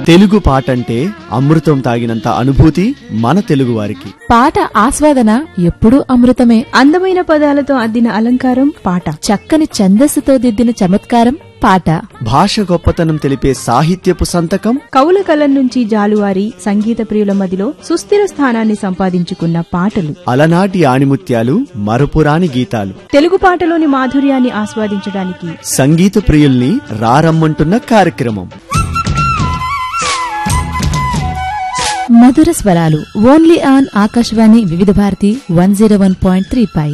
తెలుగు పాట అంటే అమృతం తాగినంత అనుభూతి మన తెలుగువారికి పాట ఆస్వాదన ఎప్పుడూ అమృతమే అందమైన పదాలతో అద్దిన అలంకారం పాట చక్కని ఛందస్సుతో దిద్దిన చమత్కారం పాట భాష గొప్పతనం తెలిపే సాహిత్యపు సంతకం కవుల కలం నుంచి జాలువారి సంగీత ప్రియుల మదిలో సుస్థిర స్థానాన్ని సంపాదించుకున్న పాటలు అలనాటి ఆణిముత్యాలు మరపురాని గీతాలు తెలుగు పాటలోని మాధుర్యాన్ని ఆస్వాదించడానికి సంగీత ప్రియుల్ని రారమ్మంటున్న కార్యక్రమం మధుర స్వరాలు only on Akashvani Vividh Bharati one zero one point three పై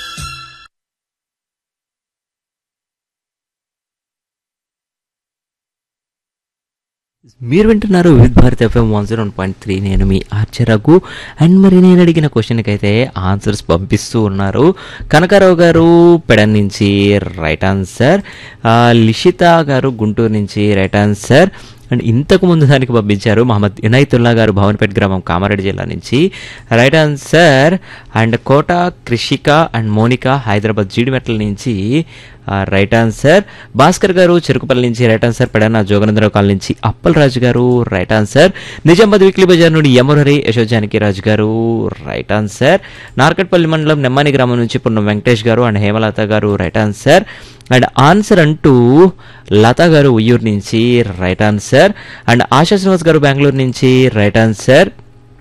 మీరు వింటున్నారు with Bharat FM one zero point three నేను మీ ఆర్చరగు అండ్ మరి నేను అడిగిన క్వశ్చన్కి అయితే ఆన్సర్స్ పంపిస్తూ ఉన్నారు కనకారావు గారు పెడన్ నుంచి రైట్ ఆన్సర్ ఆ, లిషిత గారు గుంటూరు నుంచి రైట్ ఆన్సర్ అండ్ ఇంతకు ముందు దానికి పంపించారు మహమ్మద్ ఇనాయతుల్లా గారు భవన్పేట గ్రామం కామారెడ్డి జిల్లా నుంచి right answer and Kota Krishika and Monika Hyderabad Jeedimetla నుంచి రైట్ ఆన్సర్ భాస్కర్ గారు చెరుకుపల్లి నుంచి right answer Pedana Joganandarao colony నుంచి అప్పల్ రాజు గారు right answer Nizamabad weekly Bazar నుండి యమురహరి యశోజానకి రాజు గారు రైట్ ఆన్సర్ నార్కట్పల్లి మండలం నెమ్మాని గ్రామం నుంచి పున్నం వెంకటేష్ గారు అండ్ హేమలత గారు రైట్ ఆన్సర్ అండ్ ఆన్సర్ అంటూ లత గారు ఉయ్యూరు నుంచి right answer and Asha Srinivas garu Bengaluru నుంచి రైట్ ఆన్సర్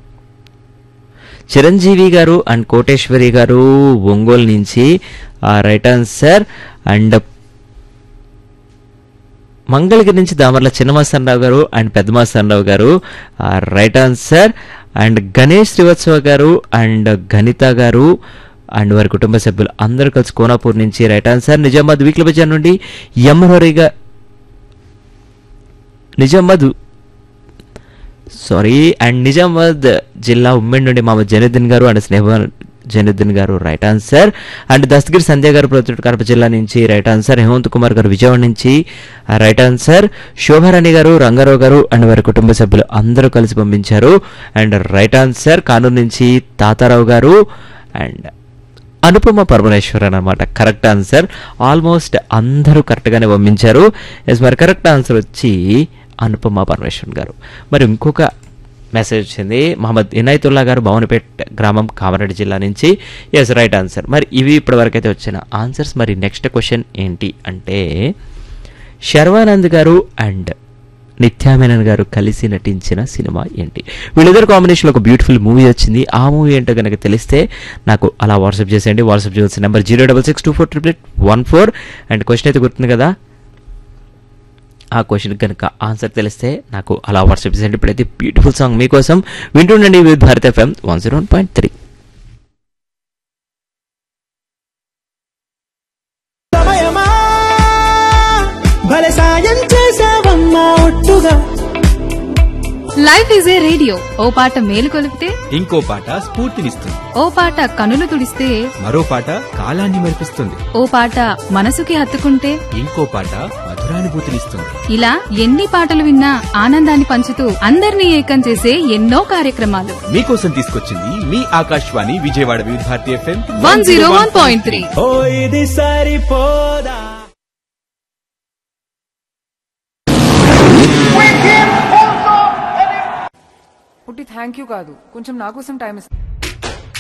చిరంజీవి గారు అండ్ కోటేశ్వరి గారు ఒంగోలు నుంచి రైట్ ఆన్సర్ అండ్ మంగళగిరి నుంచి దామర్ల చిన్నమాసనరావు గారు and Peddamasanarao garu right answer and Ganesh Srivatsava garu and గణిత గారు అండ్ వారి కుటుంబ సభ్యులు అందరూ కలిసి కోనాపూర్ నుంచి right answer Nizamabad weekly Bazar నుండి ఎమ్మహోరిగా నిజామాబాద్ సారీ అండ్ నిజామాబాద్ జిల్లా ఉమ్మెన్ నుండి మామ జనుద్దీన్ గారు and Sneha Januddin garu right answer and Dastagiri Sandhya garu Proddatur Kadapa జిల్లా నుంచి రైట్ ఆన్సర్ హేమంత్ కుమార్ గారు విజయవాడ నుంచి రైట్ ఆన్సర్ శోభారాణి గారు రంగారావు గారు అండ్ వారి కుటుంబ సభ్యులు అందరూ కలిసి పంపించారు అండ్ రైట్ ఆన్సర్ కానూరు నుంచి తాతారావు గారు అండ్ అనుపమ పరమేశ్వరన్ అనమాట కరెక్ట్ ఆన్సర్ ఆల్మోస్ట్ అందరూ కరెక్ట్గానే పంపించారు ఎస్ మరి కరెక్ట్ ఆన్సర్ వచ్చి అనుపమ పరమేశ్వరన్ గారు మరి ఇంకొక మెసేజ్ వచ్చింది మహమ్మద్ ఇనాయతుల్లా గారు భవనపేట్ గ్రామం కామారెడ్డి జిల్లా నుంచి ఎస్ రైట్ ఆన్సర్ మరి ఇవి ఇప్పటివరకు అయితే వచ్చిన ఆన్సర్స్ మరి నెక్స్ట్ క్వశ్చన్ ఏంటి అంటే శర్వానంద్ గారు అండ్ నిత్యామేనన్ గారు కలిసి నటించిన సినిమా ఏంటి వీళ్ళిద్దరు కాంబినేషన్లో ఒక బ్యూటిఫుల్ మూవీ వచ్చింది ఆ మూవీ ఏంటో కనుక తెలిస్తే నాకు అలా వాట్సాప్ చేసేయండి వాట్సాప్ చేయాల్సిన number zero double six two four triple one four and question అయితే గుర్తుంది కదా ఆ క్వశ్చన్ కనుక ఆన్సర్ తెలిస్తే నాకు అలా వాట్సాప్ చేసేయండి ఇప్పుడైతే బ్యూటిఫుల్ సాంగ్ మీకోసం వింటుండండి with Bharat FM one zero one point three సమయమా భలే సాయం చేసావమ్మా ఒట్టుగా లైఫ్ ఈజ్ ఏ రేడియో ఓ పాట మేలు కొలిపితే ఇంకో పాట స్ఫూర్తినిస్తుంది ఓ పాట కనులు తుడిస్తే మరో పాట కాలాన్ని మరిపిస్తుంది ఓ పాట మనసుకి హత్తుకుంటే ఇంకో పాట మధురానుభూతినిస్తుంది ఇలా ఎన్ని పాటలు విన్నా ఆనందాన్ని పంచుతూ అందరినీ ఏకం చేసే ఎన్నో కార్యక్రమాలు మీకోసం తీసుకొచ్చింది మీ Akashvani Vijayawada Vividh Bharati FM one zero one point three ఓ ఇది సరిపోదా పుట్టి థ్యాంక్ యూ కాదు కొంచెం నా కోసం టైం ఇస్తా